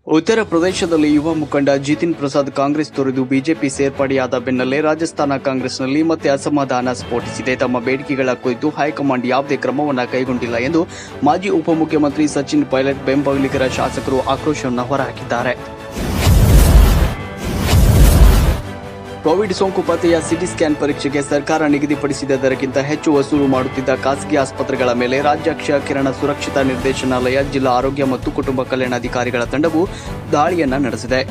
ಉತ್ತರ ಪ್ರದೇಶದಲ್ಲಿ ಯುವ ಮುಖಂಡ ಜಿತಿನ್ ಪ್ರಸಾದ್ ಕಾಂಗ್ರೆಸ್ ತೊರೆದು ಬಿಜೆಪಿ ಸೇರ್ಪಡೆಯಾದ ಬೆನ್ನಲ್ಲೇ ರಾಜಸ್ಥಾನ ಕಾಂಗ್ರೆಸ್ನಲ್ಲಿ ಮತ್ತೆ ಅಸಮಾಧಾನ ಸ್ಫೋಟಿಸಿದೆ ತಮ್ಮ ಬೇಡಿಕೆಗಳ ಕುರಿತು ಹೈಕಮಾಂಡ್ ಯಾವುದೇ ಕ್ರಮವನ್ನು ಕೈಗೊಂಡಿಲ್ಲ ಎಂದು ಮಾಜಿ ಉಪಮುಖ್ಯಮಂತ್ರಿ ಸಚಿನ್ ಪೈಲಟ್ ಬೆಂಬಲಿಗರ ಶಾಸಕರು ಆಕ್ರೋಶವನ್ನು ಹೊರಹಾಕಿದ್ದಾರೆ ಕೋವಿಡ್ ಸೋಂಕು ಪತ್ತೆಯ ಸಿಟಿ ಸ್ಕ್ಯಾನ್ ಪರೀಕ್ಷೆಗೆ ಸರ್ಕಾರ ನಿಗದಿಪಡಿಸಿದ ದರಕ್ಕಿಂತ ಹೆಚ್ಚು ವಸೂಲು ಮಾಡುತ್ತಿದ್ದ ಖಾಸಗಿ ಆಸ್ಪತ್ರೆಗಳ ಮೇಲೆ ರಾಜ್ಯ ಕ್ಷಯ ಕಿರಣ ಸುರಕ್ಷತಾ ನಿರ್ದೇಶನಾಲಯ ಜಿಲ್ಲಾ ಆರೋಗ್ಯ ಮತ್ತು ಕುಟುಂಬ ಕಲ್ಯಾಣಾಧಿಕಾರಿಗಳ ತಂಡವು ದಾಳಿಯನ್ನ ನಡೆಸಿದೆ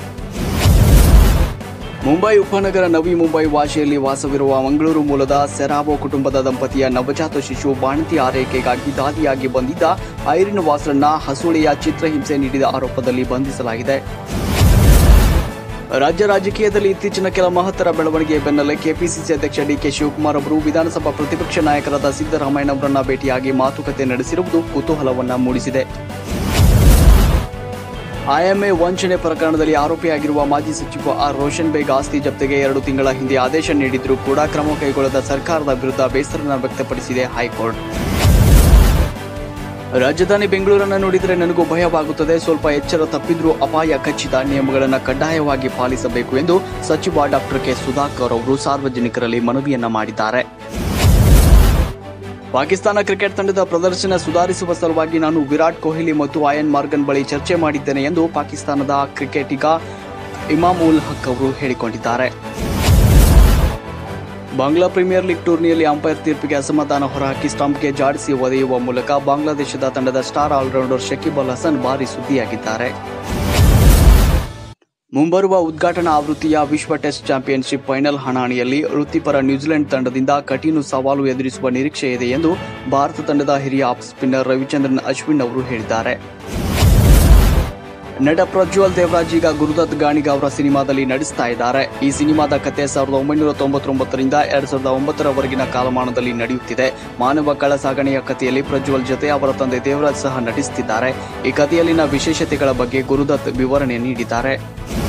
ಮುಂಬೈ ಉಪನಗರ ನವಿ ಮುಂಬೈ ವಾಶೆಯಲ್ಲಿ ವಾಸವಿರುವ ಮಂಗಳೂರು ಮೂಲದ ಸೆರಾವೋ ಕುಟುಂಬದ ದಂಪತಿಯ ನವಜಾತ ಶಿಶು ಬಾಣತಿ ಆರೈಕೆಗಾಗಿ ದಾದಿಯಾಗಿ ಬಂದಿದ್ದ ಐರಿನ್ ವಾಸ್ರನ್ನ ಹಸುಳೆಯ ಚಿತ್ರಹಿಂಸೆ ನೀಡಿದ ಆರೋಪದಲ್ಲಿ ಬಂಧಿಸಲಾಗಿದೆ ರಾಜ್ಯ ರಾಜಕೀಯದಲ್ಲಿ ಇತ್ತೀಚಿನ ಕೆಲ ಮಹತ್ತರ ಬೆಳವಣಿಗೆ ಬೆನ್ನಲ್ಲೇ ಕೆಪಿಸಿಸಿ ಅಧ್ಯಕ್ಷ ಡಿಕೆ ಶಿವಕುಮಾರ್ ಅವರು ವಿಧಾನಸಭಾ ಪ್ರತಿಪಕ್ಷ ನಾಯಕರಾದ ಸಿದ್ದರಾಮಯ್ಯನವರನ್ನ ಭೇಟಿಯಾಗಿ ಮಾತುಕತೆ ನಡೆಸಿರುವುದು ಕುತೂಹಲವನ್ನ ಮೂಡಿಸಿದೆ ಐಎಂಎ ವಂಚನೆ ಪ್ರಕರಣದಲ್ಲಿ ಆರೋಪಿಯಾಗಿರುವ ಮಾಜಿ ಸಚಿವ ಆರ್ ರೋಷನ್ ಬೇಗ್ ಆಸ್ತಿ ಜಪ್ತಿಗೆ ಎರಡು ತಿಂಗಳ ಹಿಂದೆ ಆದೇಶ ನೀಡಿದ್ರೂ ಕೂಡ ಕ್ರಮ ಕೈಗೊಳ್ಳದ ಸರ್ಕಾರದ ವಿರುದ್ಧ ಬೇಸರ ವ್ಯಕ್ತಪಡಿಸಿದೆ ಹೈಕೋರ್ಟ್ ರಾಜಧಾನಿ ಬೆಂಗಳೂರನ್ನು ನೋಡಿದರೆ ನನಗೂ ಭಯವಾಗುತ್ತದೆ ಸ್ವಲ್ಪ ಎಚ್ಚರ ತಪ್ಪಿದ್ರೂ ಅಪಾಯ ಖಚಿತ ನಿಯಮಗಳನ್ನು ಕಡ್ಡಾಯವಾಗಿ ಪಾಲಿಸಬೇಕು ಎಂದು ಸಚಿವ ಡಾಕ್ಟರ್ ಕೆ ಸುಧಾಕರ್ ಅವರು ಸಾರ್ವಜನಿಕರಲ್ಲಿ ಮನವಿಯನ್ನ ಮಾಡಿದ್ದಾರೆ ಪಾಕಿಸ್ತಾನ ಕ್ರಿಕೆಟ್ ತಂಡದ ಪ್ರದರ್ಶನ ಸುಧಾರಿಸುವ ಸಲುವಾಗಿ ನಾನು ವಿರಾಟ್ ಕೊಹ್ಲಿ ಮತ್ತು ಆಯನ್ ಮಾರ್ಗನ್ ಬಳಿ ಚರ್ಚೆ ಮಾಡಿದ್ದೇನೆ ಎಂದು ಪಾಕಿಸ್ತಾನದ ಕ್ರಿಕೆಟಿಗ ಇಮಾಮ್ ಉಲ್ ಹಕ್ ಅವರು ಹೇಳಿಕೊಂಡಿದ್ದಾರೆ ಬಾಂಗ್ಲಾ ಪ್ರೀಮಿಯರ್ ಲೀಗ್ ಟೂರ್ನಿಯಲ್ಲಿ ಅಂಪೈರ್ ತೀರ್ಪಿಗೆ ಅಸಮಾಧಾನ ಹೊರಹಾಕಿ ಸ್ಟಂಪ್ಗೆ ಜಾಡಿಸಿ ಒದೆಯುವ ಮೂಲಕ ಬಾಂಗ್ಲಾದೇಶದ ತಂಡದ ಸ್ಟಾರ್ ಆಲ್ರೌಂಡರ್ ಶಕೀಬ್ ಅಲ್ ಹಸನ್ ಭಾರಿ ಸುದ್ದಿಯಾಗಿದ್ದಾರೆ ಮುಂಬರುವ ಉದ್ಘಾಟನಾ ಆವೃತ್ತಿಯ ವಿಶ್ವ ಟೆಸ್ಟ್ ಚಾಂಪಿಯನ್ಶಿಪ್ ಫೈನಲ್ ಹಣಾಣಿಯಲ್ಲಿ ವೃತ್ತಿಪರ ನ್ಯೂಜಿಲೆಂಡ್ ತಂಡದಿಂದ ಕಠಿಣ ಸವಾಲು ಎದುರಿಸುವ ನಿರೀಕ್ಷೆ ಇದೆ ಎಂದು ಭಾರತ ತಂಡದ ಹಿರಿಯ ಆಫ್ ಸ್ಪಿನ್ನರ್ ರವಿಚಂದ್ರನ್ ಅಶ್ವಿನ್ ಅವರು ಹೇಳಿದ್ದಾರೆ ನಟ ಪ್ರಜ್ವಲ್ ದೇವರಾಜ್ ಈಗ ಗುರುದತ್ ಗಾಣಿಗ ಅವರ ಸಿನಿಮಾದಲ್ಲಿ ನಟಿಸ್ತಾ ಇದ್ದಾರೆ ಈ ಸಿನಿಮಾದ ಕತೆ ಸಾವಿರದ ಒಂಬೈನೂರ ತೊಂಬತ್ತೊಂಬತ್ತರಿಂದ ಎರಡ್ ಸಾವಿರದ ಒಂಬತ್ತರವರೆಗಿನ ಕಾಲಮಾನದಲ್ಲಿ ನಡೆಯುತ್ತಿದೆ ಮಾನವ ಕಳ ಸಾಗಣೆಯ ಕಥೆಯಲ್ಲಿ ಪ್ರಜ್ವಲ್ ಜೊತೆ ಅವರ ತಂದೆ ದೇವರಾಜ್ ಸಹ ನಟಿಸುತ್ತಿದ್ದಾರೆ ಈ ಕಥೆಯಲ್ಲಿನ ವಿಶೇಷತೆಗಳ ಬಗ್ಗೆ ಗುರುದತ್ ವಿವರಣೆ ನೀಡಿದ್ದಾರೆ